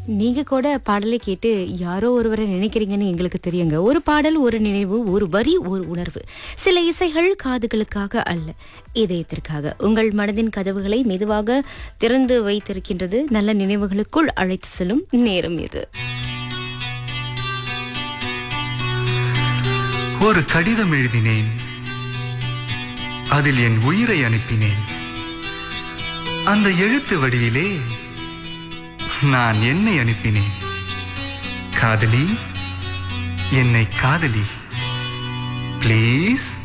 நீங்க கூட பாடலை கேட்டு யாரோ ஒருவரை நினைக்கிறீங்கன்னு எங்களுக்கு தெரியுங்க ஒரு பாடல் ஒரு நினைவு ஒரு வரி ஒரு உணர்வு சில இசைகள் காதுகளுக்காக அல்ல இதயத்திற்காக உங்கள் மனதின் கதவுகளை மெதுவாக திறந்து வைத்திருக்கின்றது நல்ல நினைவுகளுக்குள் அழைத்து செல்லும் நேரம் இது ஒரு கடிதம் எழுதினேன் அதில் என் உயிரை அனுப்பினேன் அந்த எழுத்து வடிவிலே நான் என்னை அனுப்பினேன் காதலி என்னை காதலி ப்ளீஸ்